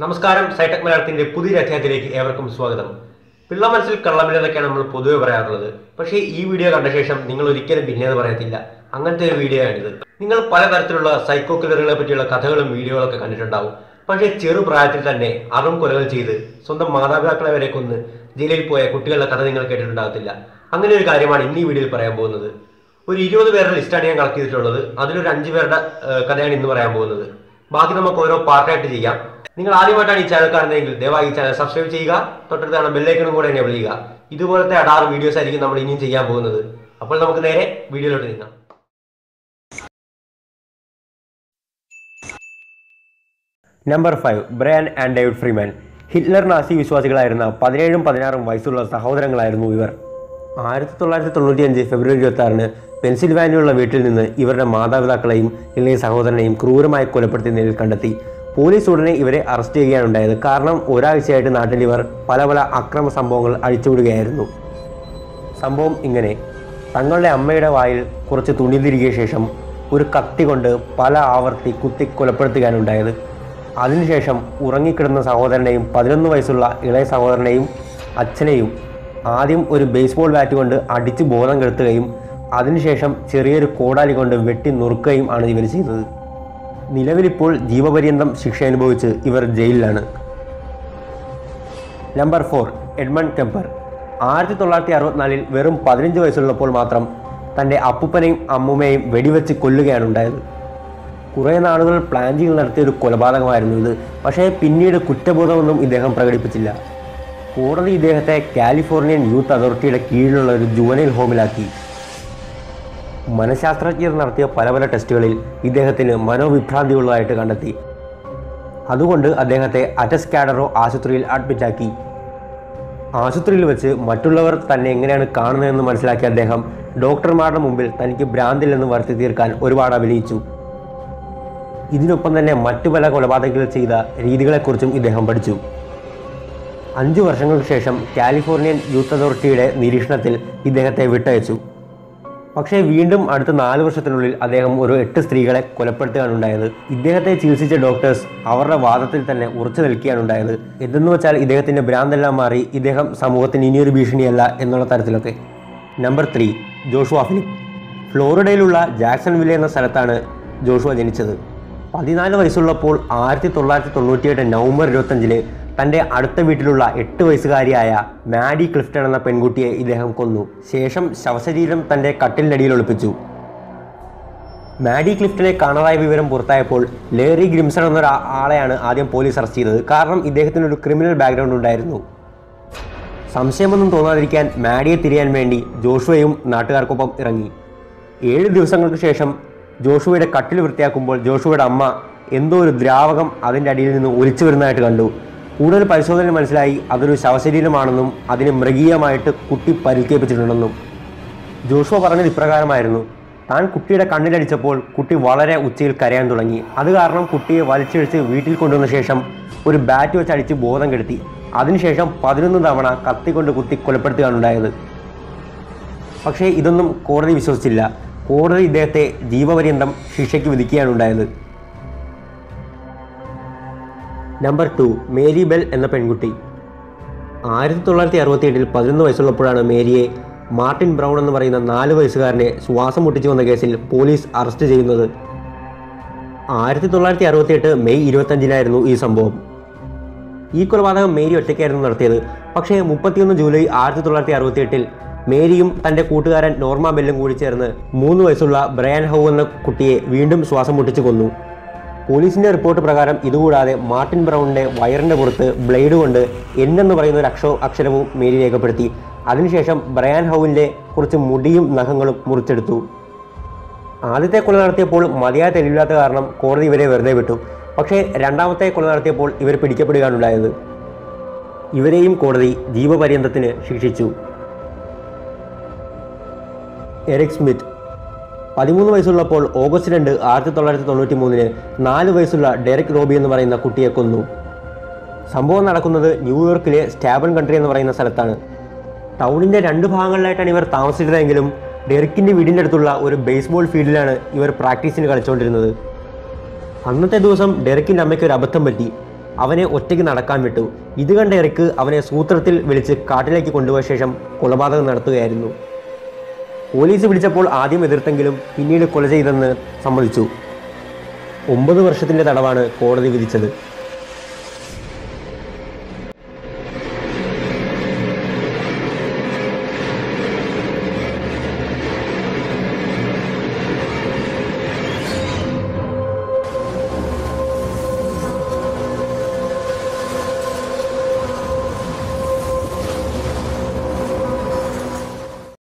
നമസ്കാരം സൈടെക് മലയാളത്തിന്റെ പുതിയൊരു അധ്യായത്തിലേക്ക് ഏവർക്കും സ്വാഗതം പിള്ള മനസ്സിൽ കള്ളമില്ലെന്നൊക്കെയാണ് നമ്മൾ പൊതുവെ പറയാറുള്ളത് പക്ഷേ ഈ വീഡിയോ കണ്ട ശേഷം നിങ്ങൾ ഒരിക്കലും പിന്നേത് പറയത്തില്ല അങ്ങനത്തെ ഒരു വീഡിയോ ആണിത് നിങ്ങൾ പലതരത്തിലുള്ള സൈക്കോ കില്ലറുകളെ പറ്റിയുള്ള കഥകളും വീഡിയോകളൊക്കെ കണ്ടിട്ടുണ്ടാവും പക്ഷേ ചെറുപ്രായത്തിൽ തന്നെ അറും കൊലകൾ ചെയ്ത് സ്വന്തം മാതാപിതാക്കളെ വരെ കൊന്ന് ജയിലിൽ പോയ കുട്ടികളുടെ കഥ നിങ്ങൾ കേട്ടിട്ടുണ്ടാകത്തില്ല അങ്ങനെ ഒരു കാര്യമാണ് ഇന്ന് ഈ വീഡിയോയിൽ പറയാൻ പോകുന്നത് ഒരു ഇരുപത് പേരുടെ ലിസ്റ്റാണ് ഞാൻ കളക്ട് ചെയ്തിട്ടുള്ളത് അതിലൊരു അഞ്ച് പേരുടെ ഏഹ്, കഥയാണ് ഇന്ന് പറയാൻ പോകുന്നത് ബാക്കി നമുക്ക് ഓരോ പാർട്ടായിട്ട് ചെയ്യാം നിങ്ങൾ ആദ്യമായിട്ടാണ് ഈ ചാനൽ കാണുന്നതെങ്കിൽ ദയവായി ഈ ചാനൽ സബ്സ്ക്രൈബ് ചെയ്യുക തൊട്ടടുത്ത് കാണുന്ന ബെല്ലൈക്കണും കൂടെ എനേബിൾ ചെയ്യുക ഇതുപോലത്തെ അടാറ് വീഡിയോസ് ആയിരിക്കും നമ്മൾ ഇനിയും ചെയ്യാൻ പോകുന്നത് അപ്പോൾ നമുക്ക് നേരെ വീഡിയോയിലോട്ട് നീങ്ങാം number five Brian and David Freeman Hitler Nazi വിശ്വാസികളായിരുന്ന പതിനേഴും പതിനാറും വയസ്സുള്ള സഹോദരങ്ങളായിരുന്നു ഇവർ ആയിരത്തി തൊള്ളായിരത്തി തൊണ്ണൂറ്റിയഞ്ച് ഫെബ്രുവരി ഇരുപത്തി ആറിന് പെൻസിൽവാനിയുള്ള വീട്ടിൽ നിന്ന് ഇവരുടെ മാതാപിതാക്കളെയും ഇളയ സഹോദരനെയും ക്രൂരമായി കൊലപ്പെടുത്തിയ നിലയിൽ കണ്ടെത്തി പോലീസ് ഉടനെ ഇവരെ അറസ്റ്റ് ചെയ്യുകയാണ് ഉണ്ടായത് കാരണം ഒരാഴ്ചയായിട്ട് നാട്ടിൽ ഇവർ പല പല അക്രമ സംഭവങ്ങൾ അഴിച്ചുവിടുകയായിരുന്നു സംഭവം ഇങ്ങനെ തങ്ങളുടെ അമ്മയുടെ വായിൽ കുറച്ച് തുണി തിരികിയ ശേഷം ഒരു കത്തി കൊണ്ട് പല ആവർത്തി കുത്തി കൊലപ്പെടുത്തുകയാണ് ഉണ്ടായത് അതിനുശേഷം ഉറങ്ങിക്കിടന്ന സഹോദരനെയും പതിനൊന്ന് വയസ്സുള്ള ഇളയ സഹോദരനെയും അച്ഛനെയും ആദ്യം ഒരു ബേസ്ബോൾ ബാറ്റ് കൊണ്ട് അടിച്ച് ബോധം കെടുത്തുകയും അതിനുശേഷം ചെറിയൊരു കോടാലി കൊണ്ട് വെട്ടി നുറുക്കുകയും ആണ് ഇവർ ചെയ്തത് നിലവിലിപ്പോൾ ജീവപര്യന്തം ശിക്ഷ അനുഭവിച്ച് ഇവർ ജയിലിലാണ് നമ്പർ ഫോർ എഡ്മണ്ട് ടെമ്പർ ആയിരത്തി തൊള്ളായിരത്തി അറുപത്തിനാലിൽ വെറും പതിനഞ്ച് വയസ്സുള്ളപ്പോൾ മാത്രം തൻ്റെ അപ്പൂപ്പനെയും അമ്മൂമ്മയെയും വെടിവെച്ച് കൊല്ലുകയാണ് ഉണ്ടായത് കുറേ നാളുകൾ പ്ലാൻ ചെയ്ത് നടത്തിയ ഒരു കൊലപാതകമായിരുന്നു ഇത് പക്ഷേ പിന്നീട് കുറ്റബോധമൊന്നും ഇദ്ദേഹം പ്രകടിപ്പിച്ചില്ല കോടതി ഇദ്ദേഹത്തെ കാലിഫോർണിയൻ യൂത്ത് അതോറിറ്റിയുടെ കീഴിലുള്ള ഒരു ജുവനൈൽ ഹോമിലാക്കി മനഃശാസ്ത്രജ്ഞർ നടത്തിയ പല പല ടെസ്റ്റുകളിൽ ഇദ്ദേഹത്തിന് മനോവിഭ്രാന്തിയുള്ളതായിട്ട് കണ്ടെത്തി അതുകൊണ്ട് അദ്ദേഹത്തെ അറ്റസ്കാഡറോ ആശുപത്രിയിൽ അഡ്മിറ്റാക്കി ആശുപത്രിയിൽ വെച്ച് മറ്റുള്ളവർ തന്നെ എങ്ങനെയാണ് കാണുന്നതെന്ന് മനസ്സിലാക്കിയ അദ്ദേഹം ഡോക്ടർമാരുടെ മുമ്പിൽ തനിക്ക് ഭ്രാന്തില്ലെന്ന് വരുത്തി തീർക്കാൻ ഒരുപാട് അഭിനയിച്ചു ഇതിനൊപ്പം തന്നെ മറ്റു പല കൊലപാതകങ്ങൾ ചെയ്ത രീതികളെക്കുറിച്ചും ഇദ്ദേഹം പഠിച്ചു അഞ്ചു വർഷങ്ങൾക്ക് ശേഷം കാലിഫോർണിയൻ യൂത്ത് അതോറിറ്റിയുടെ നിരീക്ഷണത്തിൽ ഇദ്ദേഹത്തെ വിട്ടയച്ചു പക്ഷേ വീണ്ടും അടുത്ത നാല് വർഷത്തിനുള്ളിൽ അദ്ദേഹം ഒരു എട്ട് സ്ത്രീകളെ കൊലപ്പെടുത്തുകയാണുണ്ടായത് ഇദ്ദേഹത്തെ ചികിത്സിച്ച ഡോക്ടേഴ്സ് അവരുടെ വാദത്തിൽ തന്നെ ഉറച്ചു നിൽക്കുകയാണുണ്ടായത് എന്തെന്ന് വെച്ചാൽ ഇദ്ദേഹത്തിന്റെ ഭ്രാന്തെല്ലാം മാറി ഇദ്ദേഹം സമൂഹത്തിന് ഇനിയൊരു ഭീഷണിയല്ല എന്നുള്ള തരത്തിലൊക്കെ നമ്പർ ത്രീ ജോഷുവ ഫിലിപ്പ് ഫ്ലോറിഡയിലുള്ള ജാക്സൺ വില്ലെ എന്ന സ്ഥലത്താണ് ജോഷുവ ജനിച്ചത് പതിനാല് വയസ്സുള്ളപ്പോൾ ആയിരത്തി തൊള്ളായിരത്തി തൊണ്ണൂറ്റിയെട്ട് നവംബർ ഇരുപത്തഞ്ചിന് തൻ്റെ അടുത്ത വീട്ടിലുള്ള എട്ട് വയസ്സുകാരിയായ മാഡി ക്ലിഫ്റ്റൺ എന്ന പെൺകുട്ടിയെ ഇദ്ദേഹം കൊന്നു ശേഷം ശവശരീരം തൻ്റെ കട്ടിലിനടിയിൽ ഒളിപ്പിച്ചു മാഡി ക്ലിഫ്റ്റിനെ കാണാതായ വിവരം പുറത്തായപ്പോൾ ലേറി ഗ്രിംസൺ എന്നൊരു ആ- ആളെയാണ് ആദ്യം പോലീസ് അറസ്റ്റ് ചെയ്തത് കാരണം ഇദ്ദേഹത്തിന് ഒരു ക്രിമിനൽ ബാക്ക്ഗ്രൗണ്ട് ഉണ്ടായിരുന്നു സംശയമൊന്നും തോന്നാതിരിക്കാൻ മാഡിയെ തിരിയാൻ വേണ്ടി ജോഷുവയും നാട്ടുകാർക്കൊപ്പം ഇറങ്ങി ഏഴ് ദിവസങ്ങൾക്ക് ശേഷം ജോഷുവയുടെ കട്ടിൽ വൃത്തിയാക്കുമ്പോൾ ജോഷുവയുടെ അമ്മ എന്തോ ഒരു ദ്രാവകം അതിൻ്റെ അടിയിൽ നിന്ന് ഒലിച്ചു വരുന്നതായിട്ട് കണ്ടു കൂടുതൽ പരിശോധന മനസ്സിലായി അതൊരു ശവശരീരമാണെന്നും അതിന് മൃഗീയമായിട്ട് കുട്ടി പരിക്കേൽപ്പിച്ചിട്ടുണ്ടെന്നും ജോഷുവ പറഞ്ഞത് ഇപ്രകാരമായിരുന്നു താൻ കുട്ടിയുടെ കണ്ണിലടിച്ചപ്പോൾ കുട്ടി വളരെ ഉച്ചയിൽ കരയാൻ തുടങ്ങി അത് കാരണം കുട്ടിയെ വലിച്ചിഴിച്ച് വീട്ടിൽ കൊണ്ടുവന്ന ശേഷം ഒരു ബാറ്റ് വെച്ച് അടിച്ച് ബോധം കെടുത്തി അതിനുശേഷം പതിനൊന്ന് തവണ കത്തി കൊണ്ട് കുത്തി കൊലപ്പെടുത്തുകയാണ് ഉണ്ടായത് പക്ഷേ ഇതൊന്നും കോടതി വിശ്വസിച്ചില്ല കോടതി ഇദ്ദേഹത്തെ ജീവപര്യന്തം ശിക്ഷയ്ക്ക് വിധിക്കുകയാണ് ഉണ്ടായത് നമ്പർ ടു മേരി ബെൽ എന്ന പെൺകുട്ടി ആയിരത്തി തൊള്ളായിരത്തി അറുപത്തി എട്ടിൽ പതിനൊന്ന് വയസ്സുള്ളപ്പോഴാണ് മേരിയെ മാർട്ടിൻ ബ്രൗൺ എന്ന് പറയുന്ന നാല് വയസ്സുകാരനെ ശ്വാസം മുട്ടിച്ചു വന്ന കേസിൽ പോലീസ് അറസ്റ്റ് ചെയ്യുന്നത് ആയിരത്തി തൊള്ളായിരത്തി അറുപത്തി എട്ട് മെയ് ഇരുപത്തഞ്ചിനായിരുന്നു ഈ സംഭവം ഈ കൊലപാതകം മേരി ഒറ്റയ്ക്കായിരുന്നു നടത്തിയത് പക്ഷേ മുപ്പത്തിയൊന്ന് ജൂലൈ ആയിരത്തി തൊള്ളായിരത്തി അറുപത്തി എട്ടിൽ മേരിയും തൻ്റെ കൂട്ടുകാരൻ നോർമ ബെല്ലും കൂടി ചേർന്ന് മൂന്ന് വയസ്സുള്ള ബ്രയാൻ ഹൗ എന്ന കുട്ടിയെ വീണ്ടും ശ്വാസം മുട്ടിച്ചു കൊന്നു പോലീസിന്റെ റിപ്പോർട്ട് പ്രകാരം ഇതുകൂടാതെ മാർട്ടിൻ ബ്രൗണിന്റെ വയറിന്റെ പുറത്ത് ബ്ലേഡ് കൊണ്ട് എന്നെന്ന് പറയുന്ന ഒരു അക്ഷ അക്ഷരവും മേരി രേഖപ്പെടുത്തി അതിനുശേഷം ബ്രയാൻ ഹൗവിന്റെ കുറച്ച് മുടിയും നഖങ്ങളും മുറിച്ചെടുത്തു ആദ്യത്തെ കൊല നടത്തിയപ്പോൾ മതിയായ തെളിവില്ലാത്ത കാരണം കോടതി ഇവരെ വെറുതെ വിട്ടു പക്ഷേ രണ്ടാമത്തെ കൊല നടത്തിയപ്പോൾ ഇവർ പിടിക്കപ്പെടുകയാണ് ഉണ്ടായത് ഇവരെയും കോടതി ജീവപര്യന്തത്തിന് ശിക്ഷിച്ചു എറിക് സ്മിത്ത് പതിമൂന്ന് വയസ്സുള്ളപ്പോൾ ഓഗസ്റ്റ് രണ്ട് ആയിരത്തി തൊള്ളായിരത്തി തൊണ്ണൂറ്റി മൂന്നിന് നാല് വയസ്സുള്ള ഡെറിക് റോബി എന്ന് പറയുന്ന കുട്ടിയെ കൊന്നു സംഭവം നടക്കുന്നത് ന്യൂയോർക്കിലെ സ്റ്റാബൺ കൺട്രി എന്ന് പറയുന്ന സ്ഥലത്താണ് ടൗണിൻ്റെ രണ്ട് ഭാഗങ്ങളിലായിട്ടാണ് ഇവർ താമസിച്ചിരുന്നതെങ്കിലും ഡെറിക്കിൻ്റെ വീടിൻ്റെ അടുത്തുള്ള ഒരു ബേസ്ബോൾ ഫീൽഡിലാണ് ഇവർ പ്രാക്ടീസിന് കളിച്ചുകൊണ്ടിരുന്നത് അന്നത്തെ ദിവസം ഡെറിക്കിൻ്റെ അമ്മയ്ക്ക് ഒരു അബദ്ധം പറ്റി അവനെ ഒറ്റയ്ക്ക് നടക്കാൻ വിട്ടു ഇത് കണ്ട എറിക്ക് അവനെ സൂത്രത്തിൽ വിളിച്ച് കാട്ടിലേക്ക് കൊണ്ടുപോയ ശേഷം കൊലപാതകം നടത്തുകയായിരുന്നു പോലീസ് പിടിച്ചപ്പോൾ ആദ്യം എതിർത്തെങ്കിലും പിന്നീട് കൊല ചെയ്തെന്ന് സമ്മതിച്ചു ഒമ്പത് വർഷത്തിൻ്റെ തടവാണ് കോടതി വിധിച്ചത്